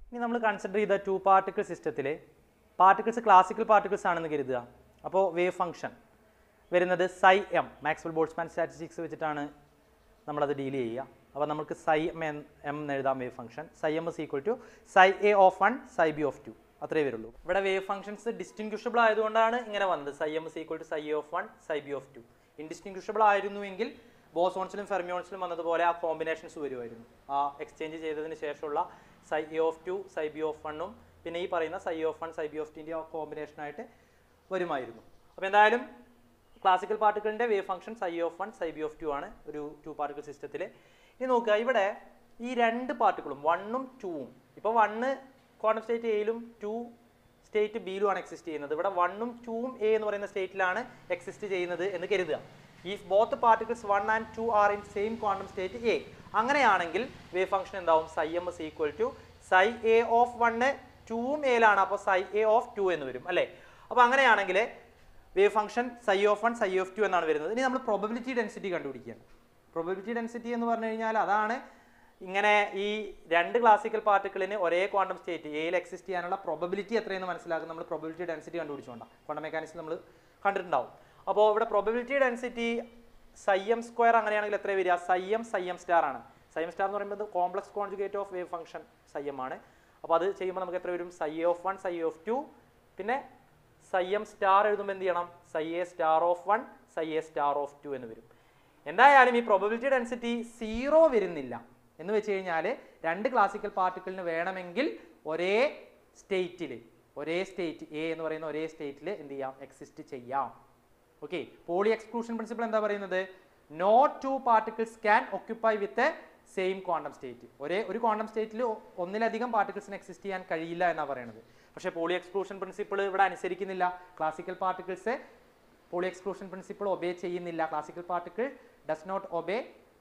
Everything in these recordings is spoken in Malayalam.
ഇനി നമ്മൾ കൺസിഡർ ചെയ്ത ടു പാർട്ടിക്കിൾ സിസ്റ്റത്തിൽ പാർട്ടിക്കിൾസ് ക്ലാസിക്കൽ പാർട്ടിക്കിൾസ് ആണെന്ന് കരുതുക അപ്പോൾ വേവ് ഫംഗ്ഷൻ വരുന്നത് psi M Maxwell Boltzmann statistics വെച്ചിട്ടാണ് നമ്മളത് ഡീൽ ചെയ്യുക അപ്പോൾ നമുക്ക് സൈ എം എം എന്ന് എഴുതാം wave function psi M is equal to psi A of one psi B of two അത്രേ വരുള്ളൂ ഇവിടെ വേവ് ഫംഗ്ഷൻസ് ഡിസ്റ്റിങ്ക്വിഷബിൾ ആയതുകൊണ്ടാണ് ഇങ്ങനെ വന്നത് psi M is equal to psi A of one psi B of two indistinguishable ആയിരുന്നുവെങ്കിൽ ബോസോൺസിലും ഫെർമിയോൺസിലും വന്നതുപോലെ ആ കോമ്പിനേഷൻസ് വരുമായിരുന്നു ആ എക്സ്ചേഞ്ച് ചെയ്തതിന് ശേഷമുള്ള psi A of two psi B of വണ്ണും പിന്നെ ഈ പറയുന്ന psi of one psi B of ടിൻ്റെ കോമ്പിനേഷനായിട്ട് വരുമായിരുന്നു അപ്പോൾ എന്തായാലും ക്ലാസിക്കൽ പാർട്ടിക്കിളിൻ്റെ wave function psi of one psi B of two ആണ് ഒരു ടു പാർട്ടിക്കിൾ സിസ്റ്റത്തിൽ ഇനി നോക്കുക ഇവിടെ ഈ രണ്ട് പാർട്ടിക്കിളും വണ്ണും ടൂവും ഇപ്പോൾ വണ്ണ് ക്വാണ്ടം സ്റ്റേറ്റ് എയിലും ടു സ്റ്റേറ്റ് ബിയിലുമാണ് എക്സിസ്റ്റ് ചെയ്യുന്നത് ഇവിടെ വണ്ണും ടൂവും എ എന്ന് പറയുന്ന സ്റ്റേറ്റിലാണ് എക്സിസ്റ്റ് ചെയ്യുന്നത് എന്ന് കരുതുക if both particles one and two are in same quantum state A അങ്ങനെയാണെങ്കിൽ വേവ് ഫംഗ്ഷൻ എന്താവും psi M is equal to psi A of one ടൂവും എയിലാണ് അപ്പോൾ സൈ എ ഓഫ് ടു എന്ന് വരും അല്ലേ അപ്പോൾ അങ്ങനെയാണെങ്കിൽ wave function psi of one psi of two എന്നാണ് വരുന്നത് ഇനി നമ്മൾ പ്രോബബിലിറ്റി ഡെൻസിറ്റി കണ്ടുപിടിക്കുകയാണ് പ്രോബബിലിറ്റി ഡെൻസിറ്റി എന്ന് പറഞ്ഞു കഴിഞ്ഞാൽ അതാണ് ഇങ്ങനെ ഈ രണ്ട് ക്ലാസിക്കൽ പാർട്ടിക്കിളിന് ഒരേ ക്വാണ്ടം സ്റ്റേറ്റ് എയിൽ എക്സിസ്റ്റ് ചെയ്യാനുള്ള പ്രോബബിലിറ്റി എത്രയെന്ന് മനസ്സിലാക്കും നമ്മൾ പ്രോബബിലിറ്റി ഡെൻസിറ്റി കണ്ടുപിടിച്ചുകൊണ്ടാണ് ക്വാണ്ടം മെക്കാനിക്സ് നമ്മൾ കണ്ടിട്ടുണ്ടാവും അപ്പോൾ ഇവിടെ probability density psi M square അങ്ങനെയാണെങ്കിൽ എത്ര വരിക psi M psi M star ആണ് സൈ എം സ്റ്റാർ എന്ന് പറയുമ്പോൾ complex conjugate of wave function psi M ആണ് അപ്പോൾ അത് ചെയ്യുമ്പോൾ നമുക്ക് എത്ര വരും psi of one psi of two പിന്നെ സൈ എം സ്റ്റാർ എഴുതുമ്പോൾ എന്ത് ചെയ്യണം psi A star of one psi A star of two എന്ന് വരും എന്തായാലും ഈ പ്രോബബിലിറ്റി ഡെൻസിറ്റി സീറോ വരുന്നില്ല എന്ന് വെച്ച് കഴിഞ്ഞാൽ രണ്ട് ക്ലാസിക്കൽ പാർട്ടിക്കിളിന് വേണമെങ്കിൽ ഒരേ സ്റ്റേറ്റിൽ ഒരേ സ്റ്റേറ്റ് എ എന്ന് പറയുന്ന ഒരേ സ്റ്റേറ്റിൽ എന്ത് ചെയ്യാം എക്സിസ്റ്റ് ചെയ്യാം ഓക്കെ പോളി എക്സ്ക്ലൂഷൻ പ്രിൻസിപ്പിൾ എന്താ പറയുന്നത് no two particles can occupy with a same quantum state ഒരേ ഒരു ക്വാണ്ടം സ്റ്റേറ്റിൽ ഒന്നിലധികം പാർട്ടിക്കിൾസിന് എക്സിസ്റ്റ് ചെയ്യാൻ കഴിയില്ല എന്നാണ് പറയുന്നത് പക്ഷേ പോളി എക്സ്ക്ലൂഷൻ പ്രിൻസിപ്പിൾ ഇവിടെ അനുസരിക്കുന്നില്ല classical particles Pauli exclusion principle obey ചെയ്യുന്നില്ല classical particle does not obey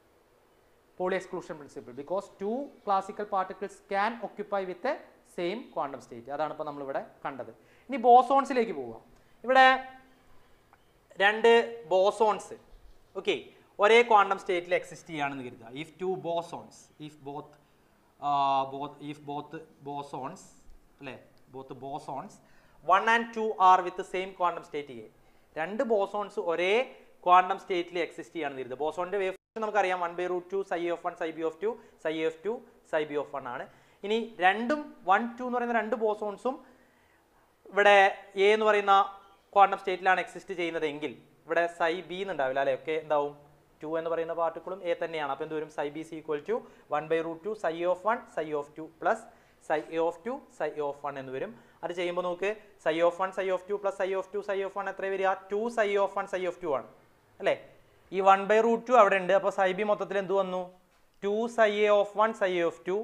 Pauli exclusion principle because two classical particles can occupy with same quantum state അതാണ് ഇപ്പോൾ നമ്മളിവിടെ കണ്ടത് ഇനി ബോസോൺസിലേക്ക് പോവുക ഇവിടെ രണ്ട് ബോസോൺസ് ഓക്കെ ഒരേ ക്വാണ്ടം സ്റ്റേറ്റിൽ എക്സിസ്റ്റ് ചെയ്യുകയാണെന്ന് കരുതുക if two bosons if both both if both bosons അല്ലേ both bosons one and two are with same quantum state A രണ്ട് ബോസോൺസ് ഒരേ ക്വാണ്ടം സ്റ്റേറ്റിൽ എക്സിസ്റ്റ് ചെയ്യുകയാണെന്ന് കരുതുക ബോസോണിൻ്റെ വേവ് നമുക്കറിയാം one by root two psi of one psi B of two psi of two psi B of one ആണ് ഇനി രണ്ടും വൺ ടു എന്ന് പറയുന്ന രണ്ട് ബോസോൺസും ഇവിടെ എ എന്ന് പറയുന്ന ക്വാണ്ടം സ്റ്റേറ്റിലാണ് എക്സിസ്റ്റ് ചെയ്യുന്നതെങ്കിൽ ഇവിടെ സൈ ബി എന്നുണ്ടാവില്ല അല്ലേ ഒക്കെ എന്താവും ടു എന്ന് പറയുന്ന പാർട്ടിക്കിളും എ തന്നെയാണ് അപ്പോൾ എന്ത് വരും psi B C equal to one by root two psi of one psi of two plus psi A of two psi of one എന്ന് വരും അത് ചെയ്യുമ്പോൾ നമുക്ക് psi of one psi of two plus psi of two psi of one എത്ര വരിക two psi of one psi of two ആണ് അല്ലേ ഈ വൺ ബൈ റൂട്ട് ടു അവിടെ ഉണ്ട് അപ്പോൾ സൈ ബി മൊത്തത്തിൽ എന്ത് വന്നു two psi A of one psi of two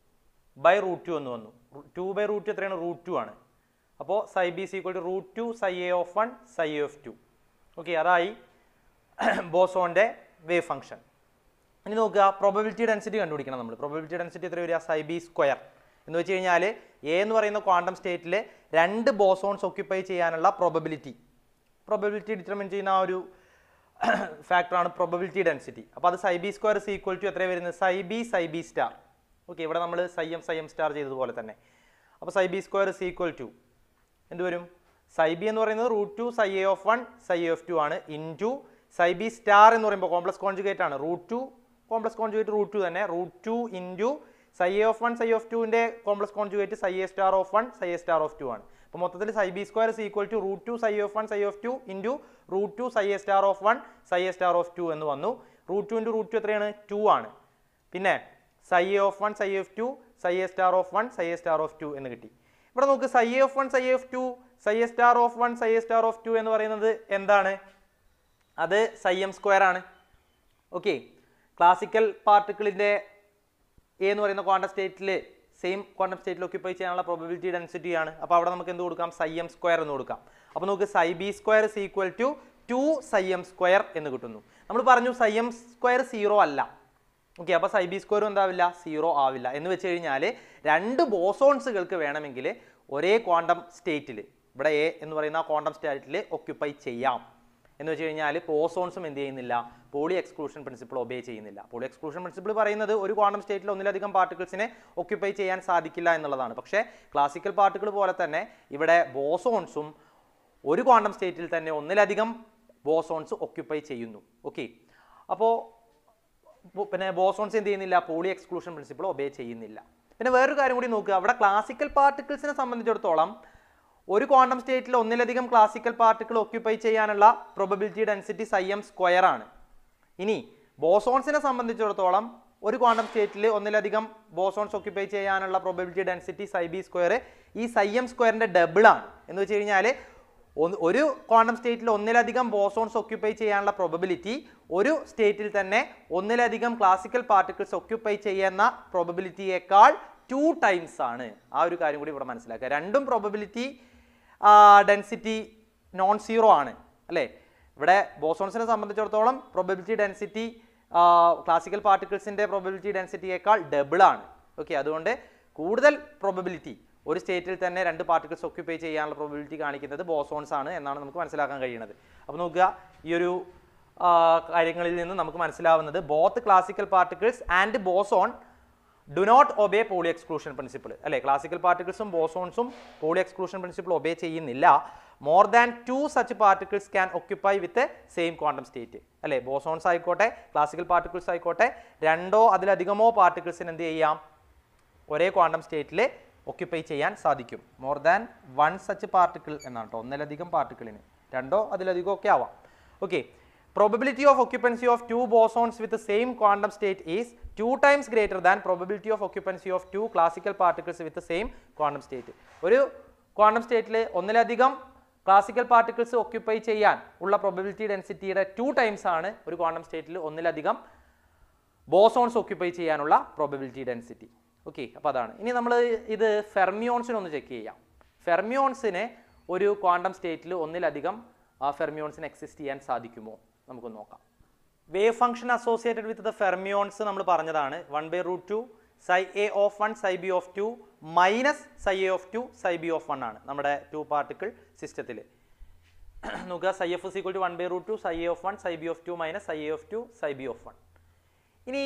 by root two എന്ന് വന്നു ടു ബൈ റൂട്ട് ടു എത്രയാണ് റൂട്ട് ടു ആണ് അപ്പോൾ psi B C equal to root two psi A of one psi A of two okay അതായി ബോസോൻ്റെ വേവ് ഫംഗ്ഷൻ ഇനി നോക്കുക പ്രോബബിലിറ്റി ഡെൻസിറ്റി കണ്ടുപിടിക്കണം നമ്മൾ പ്രോബബിലിറ്റി ഡെൻസിറ്റി എത്ര വരിക സൈ ബി സ്ക്വയർ എന്ന് വെച്ച് കഴിഞ്ഞാൽ എ എന്ന് പറയുന്ന ക്വാണ്ടം സ്റ്റേറ്റിൽ രണ്ട് ബോസോൺസ് ഒക്യുപ്പൈ ചെയ്യാനുള്ള പ്രോബബിലിറ്റി പ്രോബബിലിറ്റി ഡിറ്റർമിൻ ചെയ്യുന്ന ആ ഒരു ഫാക്ടറാണ് പ്രോബബിലിറ്റി ഡെൻസിറ്റി അപ്പോൾ അത് psi B square is equal to എത്ര വരുന്നത് psi B psi B star okay ഇവിടെ നമ്മൾ psi M psi M star ചെയ്തതുപോലെ തന്നെ അപ്പോൾ psi B square is equal to എന്ത് വരും സൈ ബി എന്ന് പറയുന്നത് root two psi A of one psi A of two ആണ് into psi B star എന്ന് പറയുമ്പോൾ കോംപ്ലക്സ് കോൺജുഗേറ്റ് ആണ് root two complex conjugate root two തന്നെ root two into psi A of one psi of ടുവിൻ്റെ complex conjugate psi A star of one psi A star of two ആണ് അപ്പോൾ മൊത്തത്തിൽ psi B square is equal to root two psi of one psi of two into root two psi A star of one psi A star of two എന്ന് വന്നു root two into root two എത്രയാണ് ടു ആണ് പിന്നെ psi A of one psi of two psi A star of one psi A star of two എന്ന് കിട്ടി ഇവിടെ നോക്ക് psi A of one psi of two psi A star of one psi A star of two എന്ന് പറയുന്നത് എന്താണ് അത് സൈ എം സ്ക്വയർ ആണ് ഓക്കെ ക്ലാസിക്കൽ പാർട്ടിക്കിളിൻ്റെ എ എന്ന് പറയുന്ന ക്വാണ്ടം സ്റ്റേറ്റിൽ സെയിം ക്വാണ്ടം സ്റ്റേറ്റിൽ ഒക്യുപ്പൈ ചെയ്യാനുള്ള പ്രോബിലിറ്റി ഡെൻസിറ്റി ആണ് അപ്പോൾ അവിടെ നമുക്ക് എന്ത് കൊടുക്കാം സൈ എം സ്ക്വയർ എന്ന് കൊടുക്കാം അപ്പോൾ നമുക്ക് psi B square is equal to two psi M square എന്ന് കിട്ടുന്നു നമ്മൾ പറഞ്ഞു സൈ എം സ്ക്വയർ സീറോ അല്ല ഓക്കെ അപ്പോൾ സൈ ബി സ്ക്വയറും എന്താവില്ല സീറോ ആവില്ല എന്ന് വെച്ച് കഴിഞ്ഞാൽ രണ്ട് ബോസോൺസുകൾക്ക് വേണമെങ്കിൽ ഒരേ ക്വാണ്ടം സ്റ്റേറ്റിൽ ഇവിടെ എ എന്ന് പറയുന്ന ക്വാണ്ടം സ്റ്റേറ്റിൽ ഒക്യുപ്പൈ ചെയ്യാം എന്ന് വെച്ച് കഴിഞ്ഞാൽ ബോസോൺസും എന്ത് ചെയ്യുന്നില്ല പോളി എക്സ്ക്ലൂഷൻ പ്രിൻസിപ്പിൾ ഒബേ ചെയ്യുന്നില്ല പോളി എക്സ്ക്ലൂഷൻ പ്രിൻസിപ്പിൾ പറയുന്നത് ഒരു ക്വാണ്ടം സ്റ്റേറ്റിൽ ഒന്നിലധികം പാർട്ടിക്കിൾസിനെ ഒക്യുപ്പൈ ചെയ്യാൻ സാധിക്കില്ല എന്നുള്ളതാണ് പക്ഷേ ക്ലാസിക്കൽ പാർട്ടിക്കിൾ പോലെ തന്നെ ഇവിടെ ബോസോൺസും ഒരു ക്വാണ്ടം സ്റ്റേറ്റിൽ തന്നെ ഒന്നിലധികം ബോസോൺസ് ഒക്യുപ്പൈ ചെയ്യുന്നു ഓക്കെ അപ്പോൾ ബോ- പിന്നെ ബോസോൺസ് എന്ത് ചെയ്യുന്നില്ല പോളി എക്സ്ക്ലൂഷൻ പ്രിൻസിപ്പിൾ ഒബേ ചെയ്യുന്നില്ല പിന്നെ വേറൊരു കാര്യം കൂടി നോക്കുക അവിടെ ക്ലാസിക്കൽ പാർട്ടിക്കിൾസിനെ സംബന്ധിച്ചിടത്തോളം ഒരു ക്വാണ്ടം സ്റ്റേറ്റിൽ ഒന്നിലധികം ക്ലാസിക്കൽ പാർട്ടിക്കിൾ ഒക്യുപ്പൈ ചെയ്യാനുള്ള probability density psi M square ആണ് ഇനി ബോസോൺസിനെ സംബന്ധിച്ചിടത്തോളം ഒരു ക്വാണ്ടം സ്റ്റേറ്റിൽ ഒന്നിലധികം ബോസോൺസ് ഒക്യുപ്പൈ ചെയ്യാനുള്ള probability density psi B square ഈ സൈ എം സ്ക്വയറിന്റെ ഡബിൾ ആണ് എന്ന് വെച്ച് കഴിഞ്ഞാൽ ഒന്ന് ഒരു ക്വാണ്ടം സ്റ്റേറ്റിൽ ഒന്നിലധികം ബോസോൺസ് ഒക്യുപ്പൈ ചെയ്യാനുള്ള പ്രോബബിലിറ്റി ഒരു സ്റ്റേറ്റിൽ തന്നെ ഒന്നിലധികം ക്ലാസിക്കൽ പാർട്ടിക്കിൾസ് ഒക്യുപ്പൈ ചെയ്യുന്ന പ്രോബബിലിറ്റിയേക്കാൾ ടു ടൈംസ് ആണ് ആ ഒരു കാര്യം കൂടി ഇവിടെ മനസ്സിലാക്കുക രണ്ടും പ്രോബബിലിറ്റി ഡെൻസിറ്റി നോൺ സീറോ ആണ് അല്ലേ ഇവിടെ ബോസോൺസിനെ സംബന്ധിച്ചിടത്തോളം പ്രോബബിലിറ്റി ഡെൻസിറ്റി ക്ലാസിക്കൽ പാർട്ടിക്കിൾസിന്റെ പ്രോബബിലിറ്റി ഡെൻസിറ്റിയേക്കാൾ ഡബിൾ ആണ് ഓക്കെ അതുകൊണ്ട് കൂടുതൽ പ്രോബബിലിറ്റി ഒരു സ്റ്റേറ്റിൽ തന്നെ രണ്ട് പാർട്ടിക്കിൾസ് ഒക്യുപ്പൈ ചെയ്യാനുള്ള പ്രോബിലിറ്റി കാണിക്കുന്നത് ബോസോൺസ് ആണ് എന്നാണ് നമുക്ക് മനസ്സിലാക്കാൻ കഴിയുന്നത് അപ്പോൾ നോക്കുക ഈ ഒരു ആ, കാര്യങ്ങളിൽ നിന്ന് നമുക്ക് മനസ്സിലാവുന്നത് both classical particles and boson do not obey Pauli exclusion principle അല്ലേ ക്ലാസിക്കൽ പാർട്ടിക്കിൾസും ബോസോൺസും പോളി എക്സ്ക്ലൂഷൻ പ്രിൻസിപ്പിൾ ഒബേ ചെയ്യുന്നില്ല more than two such particles can occupy with same quantum state അല്ലേ ബോസോൺസ് ആയിക്കോട്ടെ ക്ലാസിക്കൽ പാർട്ടിക്കിൾസ് ആയിക്കോട്ടെ രണ്ടോ അതിലധികമോ പാർട്ടിക്കിൾസിന് എന്ത് ചെയ്യാം ഒരേ ക്വാണ്ടം സ്റ്റേറ്റിൽ ഒക്യുപ്പൈ ചെയ്യാൻ സാധിക്കും more than one such particle എന്നാണ് കേട്ടോ ഒന്നിലധികം പാർട്ടിക്കിളിന് രണ്ടോ അതിലധികം ഒക്കെ ആവാം okay probability of occupancy of two bosons with the same quantum state is two times greater than probability of occupancy of two classical particles with the same quantum state ഒരു ക്വാണ്ടം സ്റ്റേറ്റിൽ ഒന്നിലധികം ക്ലാസിക്കൽ പാർട്ടിക്കിൾസ് ഒക്യുപ്പൈ ചെയ്യാൻ ഉള്ള probability ഡെൻസിറ്റിയുടെ ടു ടൈംസ് ആണ് ഒരു ക്വാണ്ടം സ്റ്റേറ്റിൽ ഒന്നിലധികം ബോസോൺസ് ഒക്യുപ്പൈ ചെയ്യാനുള്ള പ്രോബബിലിറ്റി ഡെൻസിറ്റി ഓക്കെ അപ്പോൾ അതാണ് ഇനി നമ്മൾ ഇത് ഫെർമിയോൺസിനൊന്ന് ചെക്ക് ചെയ്യാം ഫെർമിയോൺസിനെ ഒരു ക്വാണ്ടം സ്റ്റേറ്റിൽ ഒന്നിലധികം ഫെർമിയോൺസിന് എക്സിസ്റ്റ് ചെയ്യാൻ സാധിക്കുമോ നമുക്കൊന്ന് നോക്കാം wave function associated with the fermions നമ്മൾ പറഞ്ഞതാണ് one by root two psi A of one psi B of two minus psi A of two psi B of one ആണ് നമ്മുടെ ടു പാർട്ടിക്കിൾ സിസ്റ്റത്തിൽ നോക്കുക psi F is equal to one by root two psi A of one psi B of two minus psi A of two psi B of one ഇനി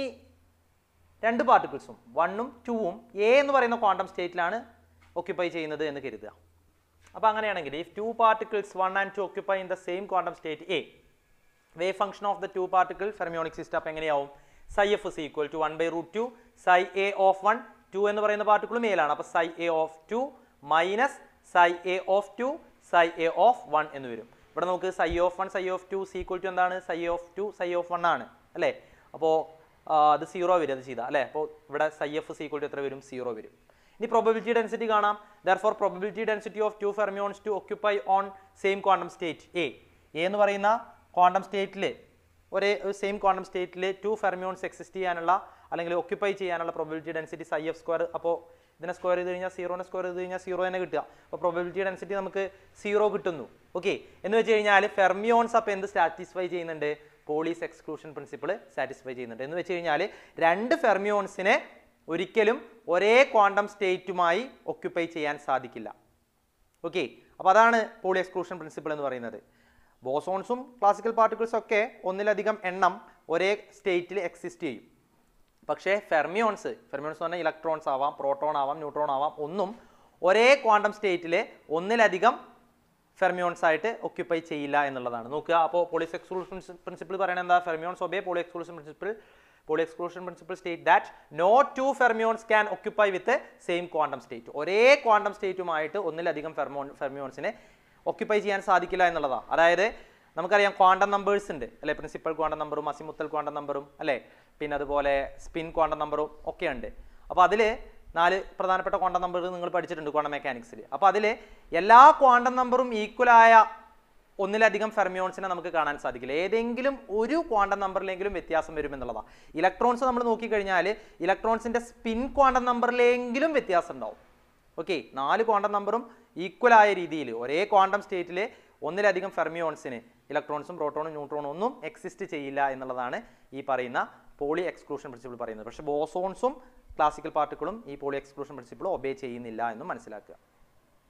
രണ്ട് പാർട്ടിക്കിൾസും വണ്ണും ടൂവും എ എന്ന് പറയുന്ന ക്വാണ്ടം സ്റ്റേറ്റിലാണ് ഒക്യുപ്പൈ ചെയ്യുന്നത് എന്ന് കരുതുക അപ്പോൾ അങ്ങനെയാണെങ്കിൽ if two particles one and two occupy in the same quantum state a wave function of the two particle fermionic system അപ്പോൾ എങ്ങനെയാവും psi F is equal to one by root two psi A of one two എന്ന് പറയുന്ന പാർട്ടിക്കിളും മേലാണ് അപ്പോൾ psi A of two minus psi A of two psi A of one എന്ന് വരും ഇവിടെ നമുക്ക് psi of one psi of two equal to എന്താണ് psi of two psi of one ആണ് അല്ലേ അപ്പോൾ അത് സീറോ വരും അത് ചെയ്താൽ അല്ലേ അപ്പോൾ ഇവിടെ സൈ എഫ് സീക്വൽ ടു എത്ര വരും സീറോ വരും ഇനി പ്രോബബിലിറ്റി ഡെൻസിറ്റി കാണാം therefore probability density of two fermions to occupy on same quantum state A A എന്ന് പറയുന്ന ക്വാണ്ടം സ്റ്റേറ്റിൽ ഒരേ സെയിം ക്വാണ്ടം സ്റ്റേറ്റിൽ ടു ഫെർമിയോൺസ് എക്സിസ്റ്റ് ചെയ്യാനുള്ള അല്ലെങ്കിൽ ഒക്യുപ്പൈ ചെയ്യാനുള്ള probability density psi F square അപ്പോൾ ഇതിനെ സ്ക്വയർ ചെയ്ത് കഴിഞ്ഞാൽ സീറോനെ സ്ക്വയർ ചെയ്ത് കഴിഞ്ഞാൽ സീറോ തന്നെ കിട്ടുക അപ്പോൾ പ്രോബിലിറ്റി ഡെൻസിറ്റി നമുക്ക് സീറോ കിട്ടുന്നു ഓക്കെ എന്ന് വെച്ച് കഴിഞ്ഞാൽ ഫെർമിയോൺസ് അപ്പോൾ എന്ത് സാറ്റിസ്ഫൈ ചെയ്യുന്നുണ്ട് പോളീസ് എക്സ്ക്ലൂഷൻ പ്രിൻസിപ്പിൾ സാറ്റിസ്ഫൈ ചെയ്യുന്നുണ്ട് എന്ന് വെച്ച് കഴിഞ്ഞാൽ രണ്ട് ഫെർമിയോൺസിനെ ഒരിക്കലും ഒരേ ക്വാണ്ടം സ്റ്റേറ്റുമായി ഒക്യുപ്പൈ ചെയ്യാൻ സാധിക്കില്ല ഓക്കെ അപ്പോൾ അതാണ് പോളി എക്സ്ക്ലൂഷൻ പ്രിൻസിപ്പിൾ എന്ന് പറയുന്നത് ബോസോൺസും ക്ലാസിക്കൽ പാർട്ടിക്കിൾസും ഒക്കെ ഒന്നിലധികം എണ്ണം ഒരേ സ്റ്റേറ്റിൽ എക്സിസ്റ്റ് ചെയ്യും പക്ഷേ ഫെർമിയോൺസ് ഫെർമിയോൺസ് എന്ന് പറഞ്ഞാൽ ഇലക്ട്രോൺസ് ആവാം പ്രോട്ടോൺ ആവാം ന്യൂട്രോൺ ആവാം ഒന്നും ഒരേ ക്വാണ്ടം സ്റ്റേറ്റിൽ ഒന്നിലധികം ഫെർമിയോൺസ് ആയിട്ട് ഒക്യുപ്പൈ ചെയ്യില്ല എന്നുള്ളതാണ് നോക്കുക അപ്പോൾ പോളിസ് എക്സ്ക്ലൂഷൻ പ്രിൻസിപ്പിൾ പറയുന്നത് എന്താ fermions obey Pauli exclusion principle Pauli exclusion principle state that no two fermions can occupy with same quantum state ഒരേ ക്വാണ്ടം സ്റ്റേറ്റുമായിട്ട് ഒന്നിലധികം ഫെർമോൺ ഫെർമിയോൺസിനെ ഒക്യുപ്പൈ ചെയ്യാൻ സാധിക്കില്ല എന്നുള്ളതാണ് അതായത് നമുക്കറിയാം ക്വാണ്ടം നമ്പേഴ്സ് ഉണ്ട് അല്ലെ പ്രിൻസിപ്പൽ ക്വാണ്ടം നമ്പറും അസിമുത്തൽ ക്വാണ്ടം നമ്പറും അല്ലേ പിന്നെ അതുപോലെ സ്പിൻ ക്വാണ്ടം നമ്പറും ഒക്കെ ഉണ്ട് അപ്പോൾ അതിൽ നാല് പ്രധാനപ്പെട്ട ക്വാണ്ടം നമ്പർ നിങ്ങൾ പഠിച്ചിട്ടുണ്ട് ക്വാണ്ടം മെക്കാനിക്സിൽ അപ്പോൾ അതിൽ എല്ലാ ക്വാണ്ടം നമ്പറും ഈക്വലായ ഒന്നിലധികം ഫെർമിയോൺസിനെ നമുക്ക് കാണാൻ സാധിക്കില്ല ഏതെങ്കിലും ഒരു ക്വാണ്ടം നമ്പറിലെങ്കിലും വ്യത്യാസം വരും എന്നുള്ളതാണ് ഇലക്ട്രോൺസ് നമ്മൾ നോക്കിക്കഴിഞ്ഞാൽ ഇലക്ട്രോൺസിന്റെ സ്പിൻ ക്വാണ്ടം നമ്പറിലെങ്കിലും വ്യത്യാസം ഉണ്ടാവും ഓക്കെ നാല് ക്വാണ്ടം നമ്പറും ഈക്വൽ ആയ രീതിയിൽ ഒരേ ക്വാണ്ടം സ്റ്റേറ്റിൽ ഒന്നിലധികം ഫെർമിയോൺസിന് ഇലക്ട്രോൺസും പ്രോട്ടോണും ന്യൂട്രോണും ഒന്നും എക്സിസ്റ്റ് ചെയ്യില്ല എന്നുള്ളതാണ് ഈ പറയുന്ന പോളി എക്സ്ക്ലൂഷൻ പ്രിൻസിപ്പിൾ പറയുന്നത് പക്ഷേ ബോസോൺസും ക്ലാസിക്കൽ പാർട്ടിക്കിളും ഈ പോളി എക്സ്ക്ലൂഷൻ പ്രിൻസിപ്പിൾ ഒബേ ചെയ്യുന്നില്ല എന്നും മനസ്സിലാക്കുക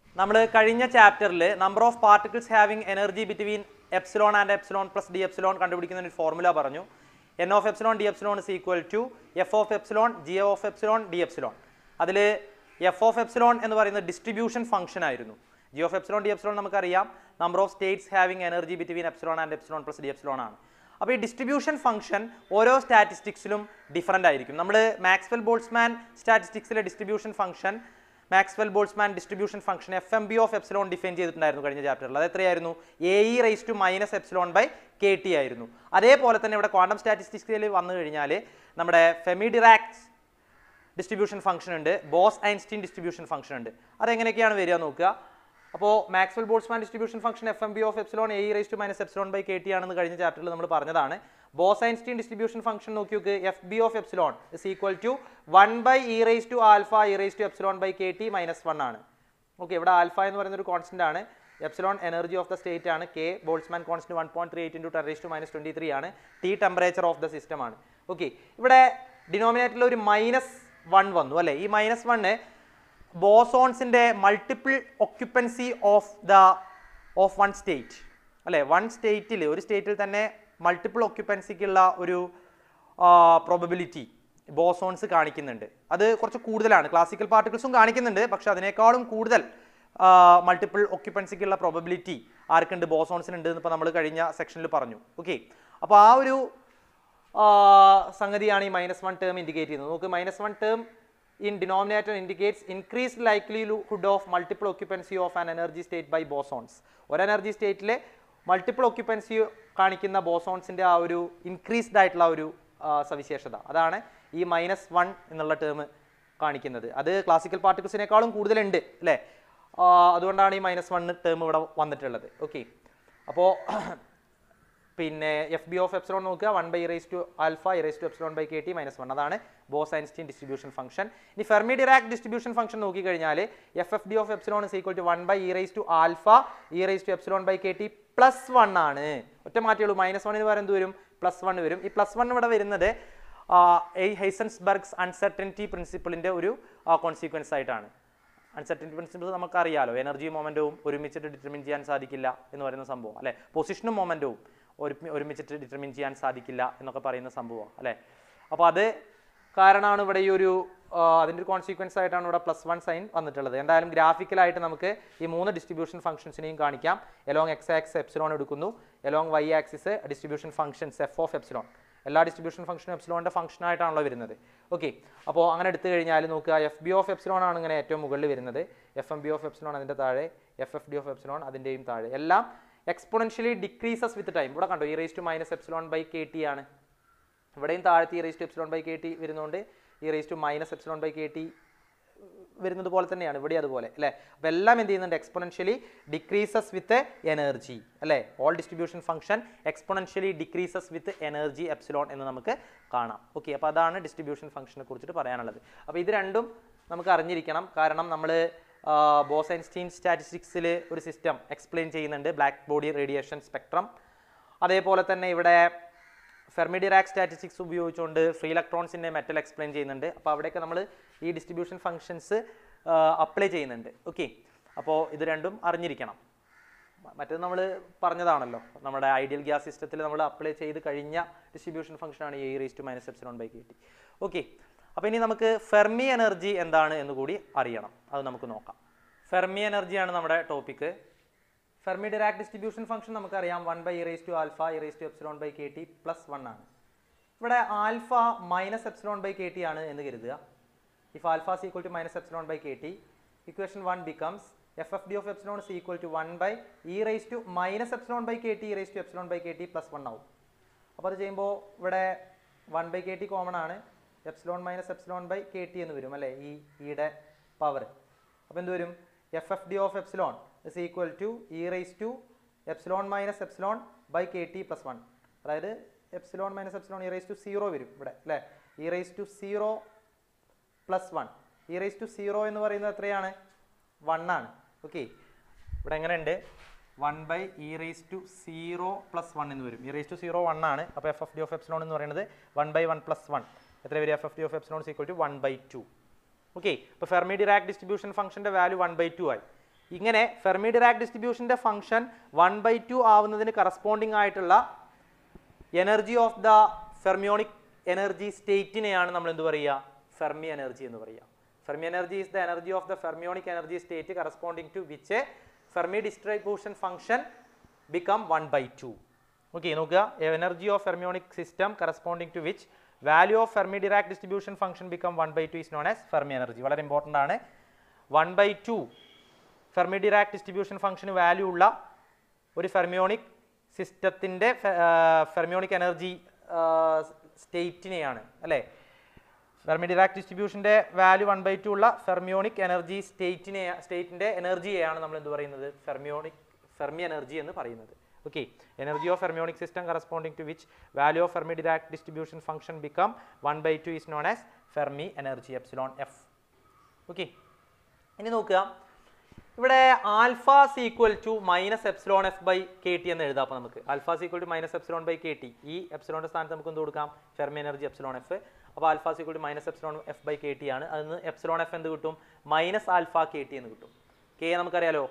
നമ്മൾ കഴിഞ്ഞ ചാപ്റ്ററിൽ number of particles having energy between epsilon and epsilon plus D epsilon കണ്ടുപിടിക്കുന്ന ഒരു ഫോർമുല പറഞ്ഞു N of epsilon D epsilon is equal to F of epsilon G of epsilon D epsilon അതിൽ എഫ് ഓഫ് എപ്സിലോൺ എന്ന് പറയുന്നത് ഡിസ്ട്രിബ്യൂഷൻ ഫംഗ്ഷൻ ആയിരുന്നു G of epsilon D epsilon നമുക്കറിയാം number of states having energy between epsilon and epsilon plus D epsilon ആണ് അപ്പോൾ ഈ ഡിസ്ട്രിബ്യൂഷൻ ഫംഗ്ഷൻ ഓരോ സ്റ്റാറ്റിസ്റ്റിക്സിലും ഡിഫറൻ്റ് ആയിരിക്കും നമ്മൾ മാക്സ്വെൽ ബോൾസ്മാൻ സ്റ്റാറ്റിസ്റ്റിക്സിലെ distribution function Maxwell Boltzmann distribution function F M B of epsilon define ചെയ്തിട്ടുണ്ടായിരുന്നു കഴിഞ്ഞ ചാപ്റ്ററിൽ അത് എത്രയായിരുന്നു A E raise to minus epsilon by K T ആയിരുന്നു അതേപോലെ തന്നെ ഇവിടെ ക്വാണ്ടം സ്റ്റാറ്റിസ്റ്റിക്സിൽ വന്നു കഴിഞ്ഞാൽ നമ്മുടെ ഫെമിഡിറാക്സ് ഡിസ്ട്രിബ്യൂഷൻ ഫംഗ്ഷൻ ഉണ്ട് ബോസ് ഐൻസ്റ്റീൻ ഡിസ്ട്രിബ്യൂഷൻ ഫംഗ്ഷൻ ഉണ്ട് അതെങ്ങനെയൊക്കെയാണ് വരിക നോക്കുക അപ്പോൾ Maxwell Boltzmann distribution function F M B of epsilon A raise to minus epsilon by K T ആണെന്ന് കഴിഞ്ഞ ചാപ്റ്ററിൽ നമ്മൾ പറഞ്ഞതാണ് ബോസ് ഐൻസ്റ്റീൻ ഡിസ്ട്രിബ്യൂഷൻ ഫംഗ്ഷൻ നോക്കി നോക്ക് F B of epsilon is equal to one by E raise to alpha E raise to epsilon by K T minus one ആണ് ഓക്കെ ഇവിടെ ആൽഫ എന്ന് പറയുന്ന ഒരു കോൺസ്റ്റന്റ് ആണ് epsilon energy of the state ആണ് K Boltzmann constant one point three eight into ten raise to minus twenty three ആണ് T temperature of the system ആണ് ഓക്കെ ഇവിടെ ഡിനോമിനേറ്ററിൽ ഒരു മൈനസ് വൺ വന്നു അല്ലേ ഈ മൈനസ് വണ്ണ് ബോസോൺസിൻ്റെ multiple occupancy of the of one state അല്ലേ വൺ സ്റ്റേറ്റിൽ ഒരു സ്റ്റേറ്റിൽ തന്നെ മൾട്ടിപ്പിൾ ഒക്യുപ്പൻസിക്കുള്ള ഒരു പ്രോബബിലിറ്റി ബോസോൺസ് കാണിക്കുന്നുണ്ട് അത് കുറച്ച് കൂടുതലാണ് ക്ലാസിക്കൽ പാർട്ടിക്കിൾസും കാണിക്കുന്നുണ്ട് പക്ഷെ അതിനേക്കാളും കൂടുതൽ മൾട്ടിപ്പിൾ ഒക്യുപ്പൻസിക്കുള്ള പ്രോബബിലിറ്റി ആർക്കുണ്ട് ബോസോൺസിനുണ്ട് എന്ന് ഇപ്പോൾ നമ്മൾ കഴിഞ്ഞ സെക്ഷനിൽ പറഞ്ഞു ഓക്കെ അപ്പോൾ ആ ഒരു ആ, സംഗതിയാണ് ഈ മൈനസ് വൺ ടേം ഇൻഡിക്കേറ്റ് ചെയ്യുന്നത് നോക്ക് minus one term in denominator indicates increased likelihood of multiple occupancy of an energy state by bosons ഒരു എനർജി സ്റ്റേറ്റിലെ മൾട്ടിപ്പിൾ ഒക്യുപ്പൻസി കാണിക്കുന്ന ബോസോൺസിൻ്റെ ആ ഒരു ഇൻക്രീസ്ഡ് ആയിട്ടുള്ള ആ ഒരു ആ, സവിശേഷത അതാണ് ഈ മൈനസ് വൺ എന്നുള്ള ടേം കാണിക്കുന്നത് അത് ക്ലാസിക്കൽ പാർട്ടിക്കിൾസിനേക്കാളും കൂടുതലുണ്ട് അല്ലേ ആ, അതുകൊണ്ടാണ് ഈ മൈനസ് വൺ ടേം ഇവിടെ വന്നിട്ടുള്ളത് ഓക്കെ അപ്പോൾ പിന്നെ എഫ് ബി ഓഫ് എപ്സിലോൺ നോക്കുക one by E raise to alpha E raise to epsilon by K T minus one അതാണ് ബോസ് ഐൻസ്റ്റീൻ ഡിസ്ട്രിബ്യൂഷൻ ഫംഗ്ഷൻ ഇനി ഫെർമി ഡിറാക് ഡിസ്ട്രിബ്യൂഷൻ ഫംഗ്ഷൻ നോക്കിക്കഴിഞ്ഞാൽ F F D of epsilon is equal to one by E raise to alpha E raise to epsilon by K T plus one ആണ് ഒറ്റ മാറ്റിയുള്ളൂ മൈനസ് വണ്ണിന് പകരം എന്ത് വരും പ്ലസ് വൺ വരും ഈ പ്ലസ് വൺ ഇവിടെ വരുന്നത് ഹൈസൻസ്ബർഗ്സ് അൺസർട്ടനിറ്റി പ്രിൻസിപ്പിളിൻ്റെ ഒരു കോൺസിക്വൻസ് ആയിട്ടാണ് അൺസർട്ടനിറ്റി പ്രിൻസിപ്പിൾ നമുക്കറിയാലോ എനർജി മൊമെൻറ്റവും ഒരുമിച്ചിട്ട് ഡിറ്റർമിൻ ചെയ്യാൻ സാധിക്കില്ല എന്ന് പറയുന്ന സംഭവം അല്ലെ പൊസിഷനും മൊമെൻറ്റവും ഒരു ഒരുമിച്ചിട്ട് ഡിറ്റർമിൻ ചെയ്യാൻ സാധിക്കില്ല എന്നൊക്കെ പറയുന്ന സംഭവം അല്ലേ അപ്പോൾ അത് കാരണമാണ് ഇവിടെ ഈ ഒരു ആ, അതിൻ്റെ ഒരു കോൺസിക്വൻസ് ആയിട്ടാണ് ഇവിടെ പ്ലസ് വൺ സൈൻ വന്നിട്ടുള്ളത് എന്തായാലും ഗ്രാഫിക്കലായിട്ട് നമുക്ക് ഈ മൂന്ന് ഡിസ്ട്രിബ്യൂഷൻ ഫംഗ്ഷൻസിനെയും കാണിക്കാം എലോങ് എക്സ് ആക്സ് എപ്സിലോൺ എടുക്കുന്നു along Y axis distribution functions F of epsilon എല്ലാ ഡിസ്ട്രിബ്യൂഷൻ ഫംഗ്ഷനും എപ്സിലോണിൻ്റെ ഫംഗ്ഷൻ ആയിട്ടാണല്ലോ വരുന്നത് ഓക്കെ അപ്പോൾ അങ്ങനെ എടുത്തു കഴിഞ്ഞാൽ നോക്കുക എഫ് ബി ഓഫ് എപ്സിലോൺ ആണ് ഇങ്ങനെ ഏറ്റവും മുകളിൽ വരുന്നത് F M B of epsilon അതിൻ്റെ താഴെ F F D of epsilon അതിൻ്റെയും താഴെ എല്ലാം എക്സ്പോണൻഷ്യലി ഡിക്രീസസ് വിത്ത് ടൈം ഇവിടെ കണ്ടോ E raise to minus epsilon by K T ആണ് ഇവിടെയും താഴത്തെ E raise to epsilon by K T വരുന്നതുകൊണ്ട് E raise to minus epsilon by K T വരുന്നത് പോലെ തന്നെയാണ് ഇവിടെ അതുപോലെ അല്ലേ അപ്പോൾ എല്ലാം എന്ത് ചെയ്യുന്നുണ്ട് എക്സ്പോണൻഷ്യലി ഡിക്രീസസ് വിത്ത് എനർജി അല്ലേ all distribution function exponentially decreases with energy epsilon എന്ന് നമുക്ക് കാണാം ഓക്കെ അപ്പോൾ അതാണ് ഡിസ്ട്രിബ്യൂഷൻ ഫംഗ്ഷനെ കുറിച്ചിട്ട് പറയാനുള്ളത് അപ്പോൾ ഇത് രണ്ടും നമുക്ക് അറിഞ്ഞിരിക്കണം കാരണം നമ്മൾ ബോസ് ഐൻസ്റ്റീൻ സ്റ്റാറ്റിസ്റ്റിക്സിൽ ഒരു സിസ്റ്റം എക്സ്പ്ലെയിൻ ചെയ്യുന്നുണ്ട് ബ്ലാക്ക് ബോഡി റേഡിയേഷൻ സ്പെക്ട്രം അതേപോലെ തന്നെ ഇവിടെ ഫെർമിഡിറാക് സ്റ്റാറ്റിസ്റ്റിക്സ് ഉപയോഗിച്ചുകൊണ്ട് ഫ്രീ ഇലക്ട്രോൺസിൻ്റെ മെറ്റൽ എക്സ്പ്ലെയിൻ ചെയ്യുന്നുണ്ട് അപ്പോൾ അവിടെയൊക്കെ നമ്മൾ ഈ ഡിസ്ട്രിബ്യൂഷൻ ഫംഗ്ഷൻസ് അപ്ലൈ ചെയ്യുന്നുണ്ട് ഓക്കെ അപ്പോൾ ഇത് രണ്ടും അറിഞ്ഞിരിക്കണം മ- മറ്റേത് നമ്മൾ പറഞ്ഞതാണല്ലോ നമ്മുടെ ഐഡിയൽ ഗ്യാസ് സിസ്റ്റത്തിൽ നമ്മൾ അപ്ലൈ ചെയ്ത് കഴിഞ്ഞ ഡിസ്ട്രിബ്യൂഷൻ ഫംഗ്ഷനാണ് A raise to minus epsilon by K T okay അപ്പോൾ ഇനി നമുക്ക് ഫെർമി എനർജി എന്താണ് എന്ന് കൂടി അറിയണം അത് നമുക്ക് നോക്കാം ഫെർമി എനർജിയാണ് നമ്മുടെ topic Fermi Dirac distribution function നമുക്കറിയാം one by E raise to alpha E raise to epsilon by K T plus one ആണ് ഇവിടെ alpha minus epsilon by K T ആണ് എന്ന് കരുതുക if alpha is equal to minus epsilon by kt equation 1 becomes ffd of epsilon is equal to 1 by e raised to minus epsilon by kt e raised to epsilon by kt plus 1 ആവും അപ്പോൾ അത് ചെയ്യുമ്പോൾ ഇവിടെ one by K T common ആണ് epsilon minus epsilon by K T എന്ന് വരും അല്ലേ ഈ ഇയുടെ പവർ അപ്പോൾ എന്ത് വരും F F D of epsilon is equal to E raise to epsilon minus epsilon by K T plus one അതായത് epsilon minus epsilon E raise to zero വരും ഇവിടെ അല്ലേ E raise to zero plus one E raise to zero എന്ന് പറയുന്നത് എത്രയാണ് വൺ ആണ് ഓക്കെ ഇവിടെ എങ്ങനെയുണ്ട് one by E raise to zero plus one എന്ന് വരും E raise to zero one ആണ് അപ്പോൾ F F D of epsilon എന്ന് പറയുന്നത് one by one plus one എത്ര വരും F F D of epsilon equal to one by two okay ഇപ്പോൾ ഫെർമി ഡിറാക് ഡിസ്ട്രിബ്യൂഷൻ ഫംഗ്ഷൻ്റെ വാല്യൂ വൺ ബൈ ടു ആയി ഇങ്ങനെ ഫെർമി ഡിറാക് ഡിസ്ട്രിബ്യൂഷൻ്റെ ഫംഗ്ഷൻ വൺ ബൈ ടു ആവുന്നതിന് കറസ്പോണ്ടിങ് ആയിട്ടുള്ള energy of the fermionic energy സ്റ്റേറ്റിനെയാണ് നമ്മൾ എന്ത് പറയുക ഫെർമി എനർജി എന്ന് പറയുക Fermi energy is the energy of the fermionic energy state corresponding to which Fermi distribution function become one by two okay നോക്കുക energy of fermionic system corresponding to which value of Fermi Dirac distribution function become one by two is known as Fermi energy വളരെ ഇമ്പോർട്ടൻ്റ് ആണ് one by two Fermi Dirac distribution ഫംഗ്ഷന് വാല്യൂ ഉള്ള ഒരു ഫെർമിയോണിക് സിസ്റ്റത്തിൻ്റെ ഫെർമിയോണിക് എനർജി സ്റ്റേറ്റിനെയാണ് അല്ലേ ഫെർമി ഡിറാക് ഡിസ്ട്രിബ്യൂഷൻ്റെ വാല്യൂ വൺ ബൈ ടു ഉള്ള ഫെർമിയോണിക് എനർജി സ്റ്റേറ്റിനെ സ്റ്റേറ്റിൻ്റെ എനർജിയെയാണ് നമ്മൾ എന്ത് പറയുന്നത് ഫെർമിയോണിക് ഫെർമി എനർജി എന്ന് പറയുന്നത് okay energy of fermionic system corresponding to which value of Fermi Dirac distribution function become one by two is known as Fermi energy epsilon F okay ഇനി നോക്കുക ഇവിടെ alpha is equal to minus epsilon F by K T എന്ന് എഴുതാം അപ്പോൾ നമുക്ക് alpha is equal to minus epsilon by K T ഈ എപ്സിലോണിന്റെ സ്ഥാനത്ത് നമുക്ക് എന്ത് കൊടുക്കാം ഫെർമി എനർജി എപ്സിലോൺ എഫ് അപ്പോൾ alpha is equal to minus epsilon F by K T ആണ് അതിന് എപ്സിലോൺ എഫ് എന്ത് കിട്ടും മൈനസ് ആൽഫ കെ ടി എന്ന് കിട്ടും കെ നമുക്കറിയാലോ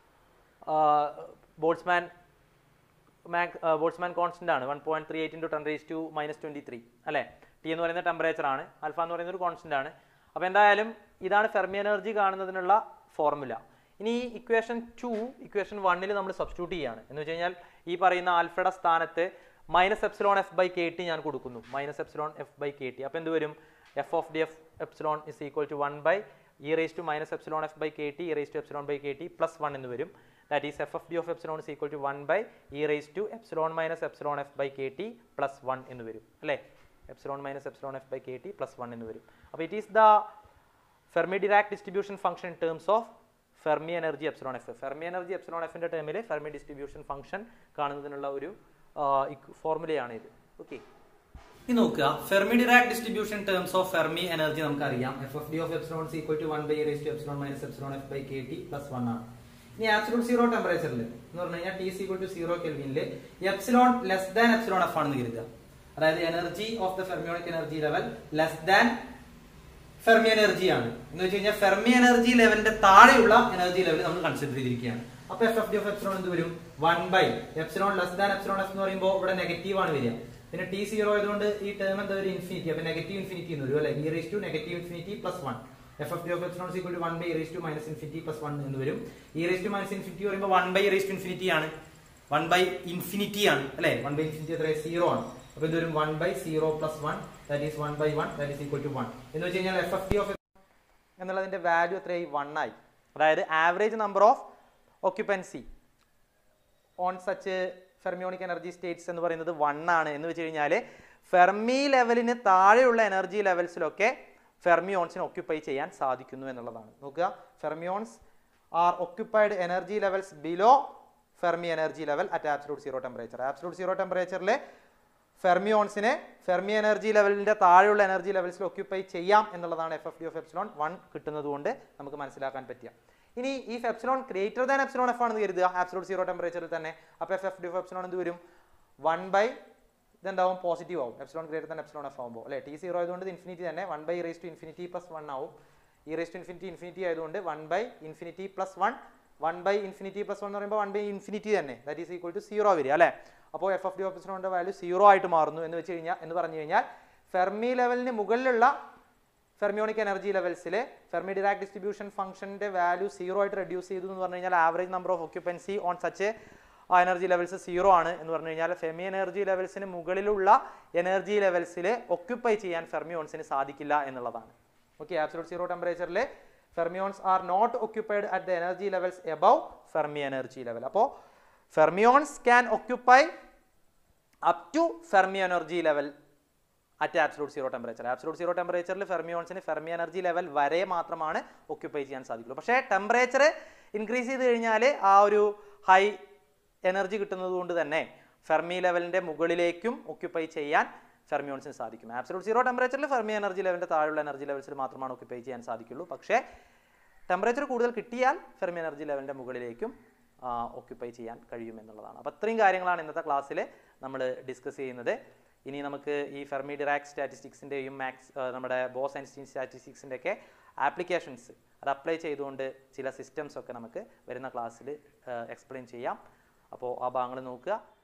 ബോൾസ്മാൻ മാക് ബോൾസ്മാൻ കോൺസ്റ്റന്റ് ആണ് one point three eight into ten raise to minus twenty three അല്ലേ ടി എന്ന് പറയുന്ന ടെമ്പറേച്ചർ ആണ് ആൽഫ എന്ന് പറയുന്ന ഒരു കോൺസ്റ്റന്റ് ആണ് അപ്പോൾ എന്തായാലും ഇതാണ് ഫെർമി എനർജി കാണുന്നതിനുള്ള ഫോർമുല ഇനി ഈ ഇക്വേഷൻ ടു ഇക്വേഷൻ വണ്ണിൽ നമ്മൾ സബ്സ്റ്റിറ്റ്യൂട്ട് ചെയ്യാണ് എന്ന് വെച്ച് കഴിഞ്ഞാൽ ഈ പറയുന്ന ആൽഫയുടെ സ്ഥാനത്ത് minus epsilon F by K T ഞാൻ കൊടുക്കുന്നു minus epsilon F by K T അപ്പോൾ എന്ത് വരും F of D F epsilon is equal to one by E raise to minus epsilon F by K T E raise to epsilon by K T plus one എന്ന് വരും that is F F D of epsilon is equal to one by E raise to epsilon minus epsilon F by K T plus one എന്ന് വരും അല്ലേ epsilon minus epsilon F by K T plus one എന്ന് വരും അപ്പോൾ it is the Fermi Dirac distribution function in terms of Fermi energy epsilon F Fermi energy epsilon എഫിൻ്റെ ടേമിൽ ഫെർമി ഡിസ്ട്രിബ്യൂഷൻ ഫംഗ്ഷൻ കാണുന്നതിനുള്ള ഒരു ഫോർമുലയാണ് ഇത് ഓക്കെ ഇനി നോക്കുക Fermi Dirac distribution terms of Fermi energy നമുക്കറിയാം F F D of epsilon equal to one by raise to epsilon minus epsilon F by K T plus one ആണ് ഇനി ആബ്സലൂട്ട് സീറോ ടെമ്പറേച്ചറിൽ എന്ന് പറഞ്ഞു കഴിഞ്ഞാൽ T C equal to zero കെൽവിനിൽ epsilon less than epsilon F ആണെന്ന് കരുതുക അതായത് energy of the fermionic energy level less than Fermi energy ആണ് എന്ന് വെച്ച് കഴിഞ്ഞാൽ ഫെർമി എനർജി ലെവലിന്റെ താഴെയുള്ള എനർജി ലെവൽ നമ്മൾ കൺസിഡർ ചെയ്തിരിക്കുകയാണ് അപ്പൊ F F D of epsilon എന്ത് വരും one by epsilon less than epsilon F എന്ന് പറയുമ്പോൾ ഇവിടെ നെഗറ്റീവ് ആണ് വരിക പിന്നെ ടി സീറോ ആയതുകൊണ്ട് ഈ ടേം എന്താ ഒരു ഇൻഫിനിറ്റി അപ്പൊ നെഗറ്റീവ് ഇൻഫിനിറ്റി എന്ന് വരും അല്ലെ e raise to negative infinity plus one F F D of epsilon equal to one by raise to minus infinity plus one എന്ന് വരും E raise to minus infinity പറയുമ്പോൾ one by raise to infinity ആണ് വൺ ബൈ ഇൻഫിനിറ്റി ആണ് അല്ലെ വൺ ബൈ ഇൻഫിനിറ്റി എത്ര സീറോ ആണ് അപ്പൊ ഇത് വരും one by zero plus one that is one by one that is equal to one എന്ന് വെച്ച് കഴിഞ്ഞാൽ എഫ് എഫ് ഡി ഓഫ് എന്നുള്ളതിന്റെ വാല്യൂ എത്രയായി വൺ ആയി അതായത് average number of occupancy on such fermionic energy states എന്ന് പറയുന്നത് വൺ ആണ് എന്ന് വെച്ച് കഴിഞ്ഞാൽ ഫെർമി ലെവലിന് താഴെയുള്ള എനർജി ലെവൽസിലൊക്കെ ഫെർമിയോൺസിന് ഒക്യുപ്പൈ ചെയ്യാൻ സാധിക്കുന്നു എന്നുള്ളതാണ് നോക്കുക fermions are occupied energy levels below Fermi energy level at absolute zero temperature absolute zero ടെമ്പറേച്ചറിൽ ഫെർമിയോൺസിനെ ഫെർമി എനർജി ലെവലിന്റെ താഴെയുള്ള എനർജി ലെവൽസിൽ ഒക്യുപ്പൈ ചെയ്യാം എന്നുള്ളതാണ് F F D of epsilon one കിട്ടുന്നത് കൊണ്ട് നമുക്ക് മനസ്സിലാക്കാൻ പറ്റുക ഇനി ഈ epsilon greater than epsilon F ആണെന്ന് കരുതുക ആബ്സലൂട്ട് സീറോ ടെമ്പറേച്ചറിൽ തന്നെ അപ്പോൾ F F D of epsilon എന്ത് വരും വൺ ബൈ ഇതെന്താവും പോസിറ്റീവ് ആവും epsilon greater than epsilon F ആകുമ്പോൾ അല്ലേ ടി സീറോ ആയതുകൊണ്ട് ഇത് ഇൻഫിനിറ്റി തന്നെ one by raise to infinity plus one ആവും e raise to infinity infinity ആയതുകൊണ്ട് one by infinity plus one one by infinity plus one എന്ന് പറയുമ്പോൾ വൺ ബൈ ഇൻഫിനിറ്റി തന്നെ that is equal to zero വരിക അല്ലേ അപ്പോൾ എഫ് എഫ് ഡി ഓഫീസിനോന്റെ വാല്യൂ സീറോ ആയിട്ട് മാറുന്നു എന്ന് വെച്ച് കഴിഞ്ഞാൽ എന്ന് പറഞ്ഞു കഴിഞ്ഞാൽ ഫെർമി ലെവലിന് മുകളിലുള്ള ഫെർമിയോണിക് എനർജി ലെവൽസിൽ ഫെർമി ഡിറാക് ഡിസ്ട്രിബ്യൂഷൻ ഫംഗ്ഷന്റെ വാല്യൂ സീറോ ആയിട്ട് റെഡ്യൂസ് ചെയ്തു എന്ന് പറഞ്ഞു കഴിഞ്ഞാൽ average number of occupancy on such ആ എനർജി ലെവൽസ് സീറോ ആണ് എന്ന് പറഞ്ഞു കഴിഞ്ഞാൽ ഫെമി എനർജി ലെവൽസിന് മുകളിലുള്ള എനർജി ലെവൽസിൽ ഒക്യുപ്പൈ ചെയ്യാൻ ഫെർമിയോൺസിന് സാധിക്കില്ല എന്നുള്ളതാണ് ഓക്കെ ആബ്സലൂട്ട് സീറോ ടെമ്പറേച്ചറിൽ fermions are not occupied at the energy levels above Fermi energy level അപ്പോൾ fermions can occupy up to Fermi energy level at absolute zero temperature absolute zero ടെമ്പറേച്ചറിൽ ഫെർമിയോൺസിന് ഫെർമി എനർജി ലെവൽ വരെ മാത്രമാണ് ഒക്യുപ്പൈ ചെയ്യാൻ സാധിക്കുള്ളൂ പക്ഷേ ടെമ്പറേച്ചർ ഇൻക്രീസ് ചെയ്ത് കഴിഞ്ഞാൽ ആ ഒരു ഹൈ എനർജി കിട്ടുന്നത് കൊണ്ട് തന്നെ ഫെർമി ലെവലിൻ്റെ മുകളിലേക്കും ഒക്യുപ്പൈ ചെയ്യാൻ ഫെർമിയോൺസിന് സാധിക്കും ആബ്സലൂട്ട് സീറോ ടെമ്പറേച്ചറിൽ ഫെർമി എനർജി ലെവലിൻ്റെ താഴെയുള്ള എനർജി ലെവൽസിൽ മാത്രമാണ് ഒക്യുപ്പൈ ചെയ്യാൻ സാധിക്കുള്ളൂ പക്ഷേ ടെമ്പറേച്ചർ കൂടുതൽ കിട്ടിയാൽ ഫെർമി എനർജി ലെവലിൻ്റെ മുകളിലേക്കും ഒക്യുപ്പൈ ചെയ്യാൻ കഴിയുമെന്നുള്ളതാണ് അപ്പോൾ അത്രയും കാര്യങ്ങളാണ് ഇന്നത്തെ ക്ലാസ്സിൽ നമ്മൾ ഡിസ്കസ് ചെയ്യുന്നത് ഇനി നമുക്ക് ഈ ഫെർമി ഡിറാക് സ്റ്റാറ്റിസ്റ്റിക്സിൻ്റെയും മാക്സ് നമ്മുടെ ബോസ് ഐൻസ്റ്റീൻ സ്റ്റാറ്റിസ്റ്റിക്സിൻ്റെ ഒക്കെ ആപ്ലിക്കേഷൻസ് അത് അപ്ലൈ ചെയ്തുകൊണ്ട് ചില സിസ്റ്റംസ് ഒക്കെ നമുക്ക് വരുന്ന ക്ലാസ്സിൽ എക്സ്പ്ലെയിൻ ചെയ്യാം അപ്പോൾ ആ ഭാഗങ്ങൾ നോക്കുക